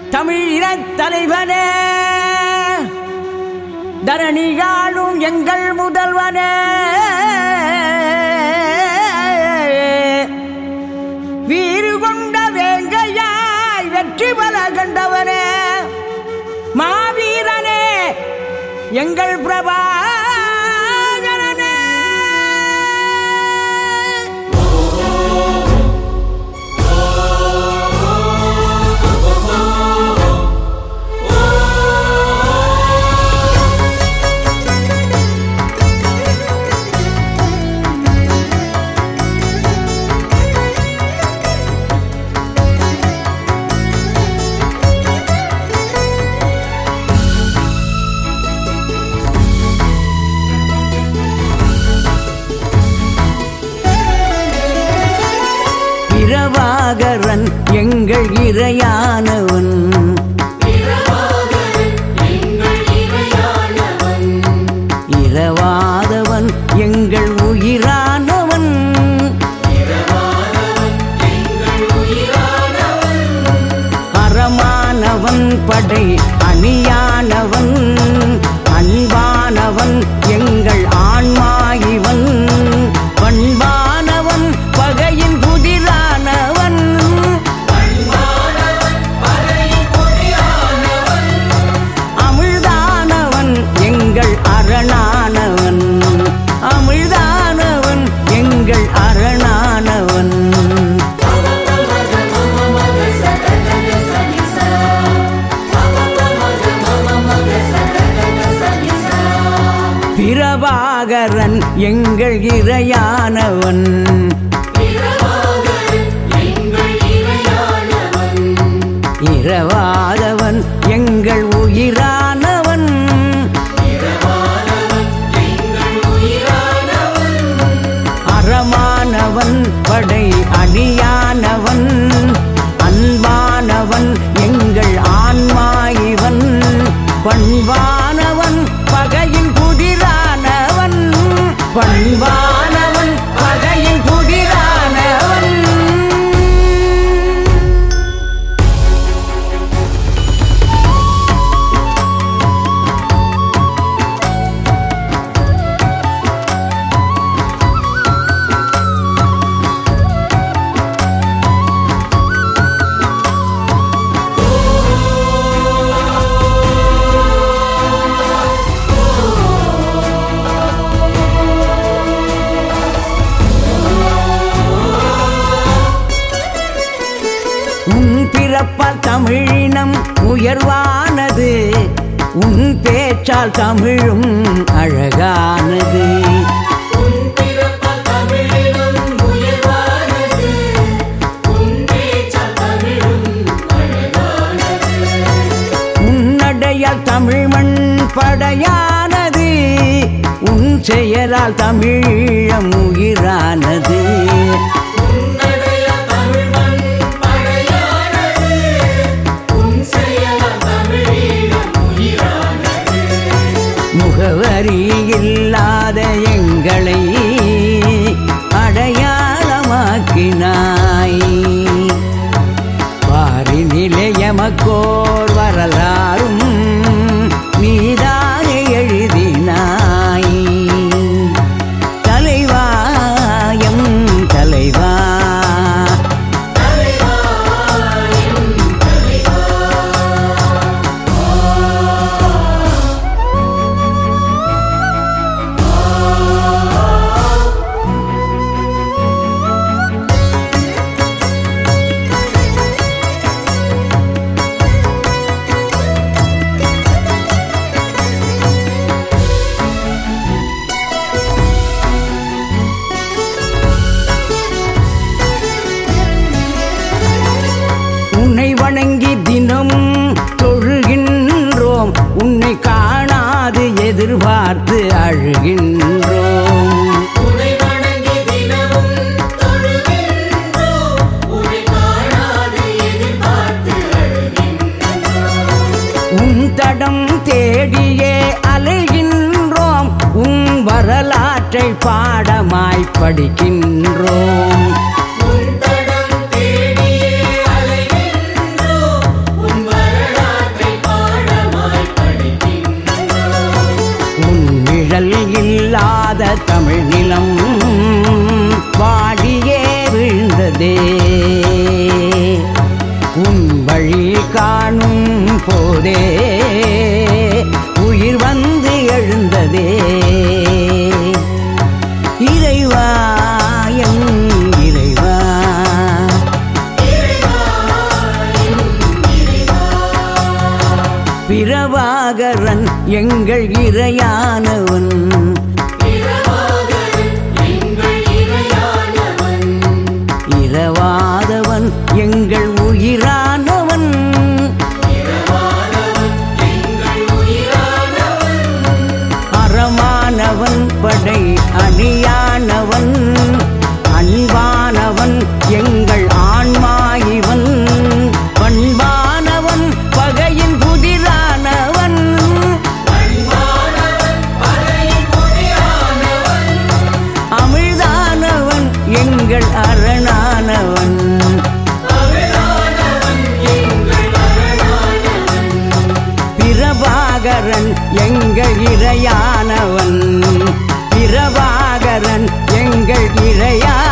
தமிழ் இனத் தலைவனே தரணியாளும் எங்கள் முதல்வனே வீறு கொண்ட வேங்கையாய் வெற்றி பல கண்டவனே மாவீரனே எங்கள் பிரபாகரனே பிரபாகரன் எங்கள் இறையானவன் இரவாதவன் எங்கள் உயிரானவன் அறமானவன் படை அணியானவன் அன்பானவன் எங்கள் ஆன்மா இவன் பண்பானவன் பகையின் புதிரானவன் அமிழ்தானவன் எங்கள் அரணானவன் அமிழ்தானவன் எங்கள் அரணானவன் பிரபாகரன் எங்கள் இறையானவன் இரவாதவன் எங்கள் உயிரானவன் அறமானவன் படை அணியானவன் அன்பானவன் எங்கள் ஆன்மா இவன் பண்பானவன் பகையின் புதிரானவன் பண்பானவன் பகையின் புதிரானவன் உன் பிறப்பால் தமிழினம் உயர்வானது உன் பேச்சால் தமிழும் அழகானது உன்னடையால் தமிழ் மண் படையானது உன் செயலால் தமிழம் உயிரானது முகவரி இல்லாத எங்களை அடையாளமாக்கினாய் பாரி நிலையமக்கோர் வரலாறும் நீதாக எழுதினாய் தலைவாயம் தலைவா உன்னை வணங்கி தினம் தொழுகின்றோம் உன்னை காணாது எதிர்பார்த்து அழுகின்றோம் உன் தடம் தேடியே அலைகின்றோம் உன் வரலாற்றை பாடமாய் படிக்கின்றோம் உன் தடம் தேடியே அலைகின்றோம். உன் வரலாற்றை வாழாத தமிழ் நிலம் வாடியே விழுந்ததே உன் வழி காணும் போதே உயிர் வந்து எழுந்ததே இறைவா என் இறைவா பிரபாகரன் எங்கள் இறையானவன் இரவாதவன் எங்கள் உயிரானவன் அறமானவன் படை அணியானவன் அன்பானவன் எங்கள் ஆன்மா இவன் பண்பானவன் பகையின் புதிரானவன் அமிழ்தானவன் எங்கள் அரணானவன் பிரபாகரன் எங்கள் இறையானவன் பிரபாகரன் எங்கள் இறையா